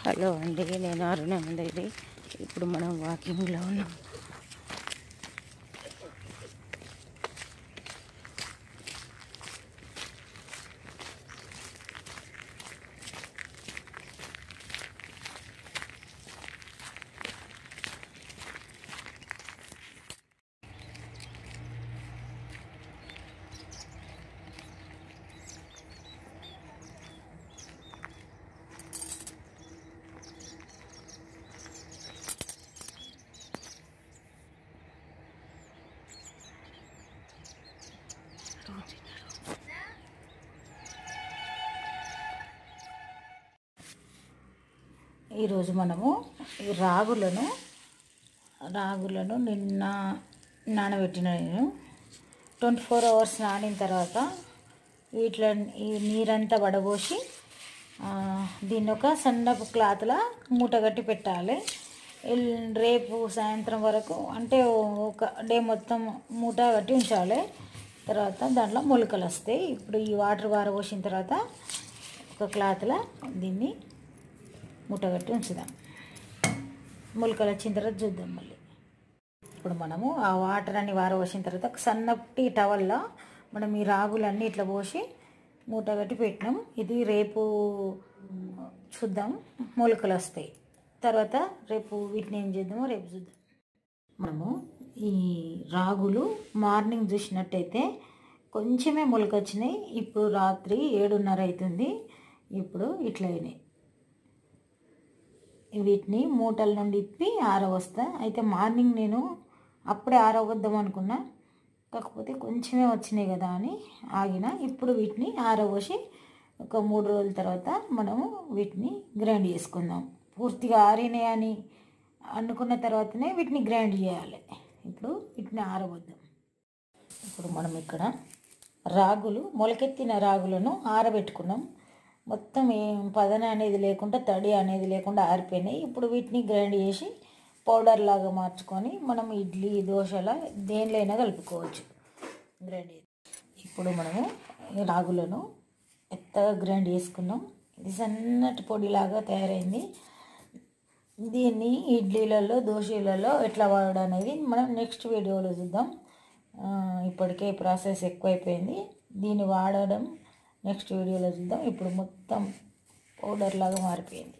hello అండి నేను అరుణమందేవి ఇప్పుడు మనం వాకింగ్లో ఉన్నాం ఈరోజు మనము ఈ రాగులను రాగులను నిన్న నానబెట్టిన నేను ట్వంటీ ఫోర్ అవర్స్ నానిన తర్వాత వీటిలో ఈ నీరంతా వడబోసి ఆ, దీన్ని ఒక సన్నపు క్లాత్లా మూట కట్టి పెట్టాలి ఎల్- రేపు సాయంత్రం వరకు అంటే ఒక డే మొత్తం మూట కట్టి ఉంచాలి తర్వాత దాంట్లో మొలకలు వస్తాయి ఇప్పుడు ఈ వాటర్ వారబోసిన తర్వాత ఒక క్లాత్లో దీన్ని మూటగట్టి ఉంచుదాం మొలకలు వచ్చిన తర్వాత చూద్దాం మళ్ళీ ఇప్పుడు మనము ఆ వాటర్ అన్ని వారవసిన తర్వాత ఒక సన్నటి టవల్లో మనం ఈ రాగులన్నీ ఇట్లా పోసి మూట కట్టి పెట్టినాం ఇది రేపు చూద్దాం మొలకలు వస్తాయి తర్వాత రేపు వీటిని ఏం చేద్దామో రేపు చూద్దాం మనము ఈ రాగులు మార్నింగ్ చూసినట్టయితే కొంచెమే మొలక వచ్చినాయి ఇప్పుడు రాత్రి ఏడున్నర అవుతుంది ఇప్పుడు ఇట్లా అయినాయి వీటిని మూటల నుండి ఇప్పి ఆరవస్తా అయితే మార్నింగ్ నేను అప్పుడే ఆరవద్దాం అనుకున్నా కాకపోతే కొంచెమే వచ్చినాయి కదా అని ఆగిన ఇప్పుడు వీటిని ఆరబోసి ఒక మూడు రోజుల తర్వాత మనము వీటిని గ్రైండ్ చేసుకుందాం పూర్తిగా ఆరినాయి అని అనుకున్న తర్వాతనే వీటిని గ్రైండ్ చేయాలి ఇప్పుడు వీటిని ఆరవద్దాం ఇప్పుడు మనం ఇక్కడ రాగులు మొలకెత్తిన రాగులను ఆరబెట్టుకున్నాం మొత్తం ఏం పదన అనేది లేకుండా తడి అనేది లేకుండా ఆరిపోయినాయి ఇప్పుడు వీటిని గ్రైండ్ చేసి పౌడర్ లాగా మార్చుకొని మనం ఇడ్లీ దోశల దేనిలైనా కలుపుకోవచ్చు గ్రైండ్ చేసి ఇప్పుడు మనము ఈ రాగులను మెత్తగా గ్రైండ్ చేసుకున్నాం ఇది సన్నటి పొడిలాగా తయారైంది దీన్ని ఇడ్లీలలో దోశలలో ఎట్లా వాడడం అనేది మనం నెక్స్ట్ వీడియోలో చూద్దాం ఆ, ఇప్పటికే ప్రాసెస్ ఎక్కువైపోయింది దీన్ని వాడడం నెక్స్ట్ వీడియోలో చూద్దాం ఇప్పుడు మొత్తం పౌడర్ లాగా మారిపోయింది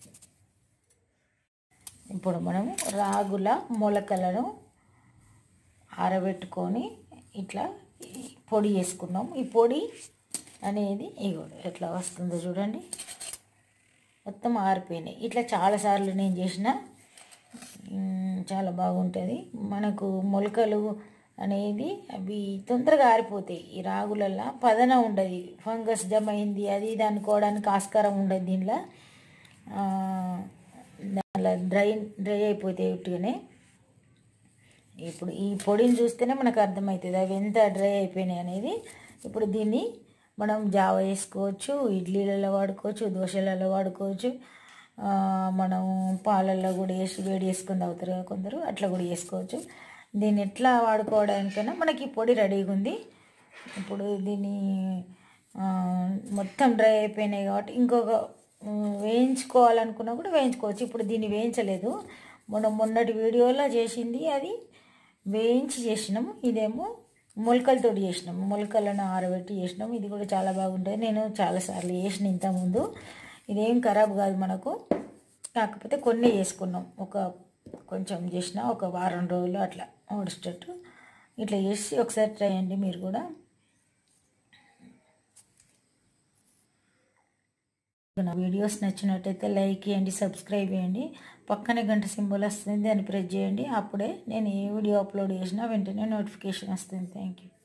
ఇప్పుడు మనము రాగుల మొలకలను ఆరబెట్టుకొని ఇట్లా ఈ పొడి చేసుకున్నాం ఈ పొడి అనేది ఇగో ఎట్లా వస్తుందో చూడండి మొత్తం ఆరిపోయినాయి ఇట్లా చాలాసార్లు నేను చేసిన మ్, చాలా బాగుంటుంది మనకు మొలకలు అనేది అవి తొందరగా ఆరిపోతాయి ఈ రాగులల్లో పదన ఉండదు ఫంగస్ జమ అయింది అది ఇది అనుకోవడానికి ఆస్కారం ఉండదు దీనిలో ఆ, దానిలో డ్రై డ్రై అయిపోతాయి ఉట్టుగానే ఇప్పుడు ఈ పొడిని చూస్తేనే మనకు అర్థమవుతుంది అవి ఎంత డ్రై అయిపోయినాయి అనేది ఇప్పుడు దీన్ని మనం జావ వేసుకోవచ్చు ఇడ్లీలలో వాడుకోవచ్చు దోశలలో వాడుకోవచ్చు ఆ, మనం పాలల్లో కూడా వేసి వేడి చేసుకొని తాగుతారు కదా కొందరు అట్లా కూడా చేసుకోవచ్చు దీన్ని ఎట్లా వాడుకోవడానికైనా మనకి ఈ పొడి రెడీగా ఉంది ఇప్పుడు దీన్ని ఆ, మొత్తం డ్రై అయిపోయినాయి కాబట్టి ఇంకొక ఉమ్, వేయించుకోవాలనుకున్నా కూడా వేయించుకోవచ్చు ఇప్పుడు దీన్ని వేయించలేదు మనం మొన్నటి వీడియోలో చేసింది అది వేయించి చేసినాం ఇదేమో మొలకలతో చేసినాం మొలకలను ఆరబెట్టి చేసినాం ఇది కూడా చాలా బాగుంటుంది నేను చాలాసార్లు చేసిన ఇంతకుముందు ఇదేం ఖరాబ్ కాదు మనకు కాకపోతే కొన్ని చేసుకున్నాం ఒక కొంచెం చేసిన ఒక వారం రోజులు అట్లా ఓడిచేటట్టు ఇట్లా చేసి ఒకసారి ట్రై చేయండి మీరు కూడా నా వీడియోస్ నచ్చినట్టయితే లైక్ చేయండి సబ్స్క్రైబ్ చేయండి పక్కనే గంట సింబల్ వస్తుంది దాన్ని ప్రెస్ చేయండి అప్పుడే నేను ఏ వీడియో అప్లోడ్ చేసినా వెంటనే నోటిఫికేషన్ వస్తుంది థ్యాంక్ యూ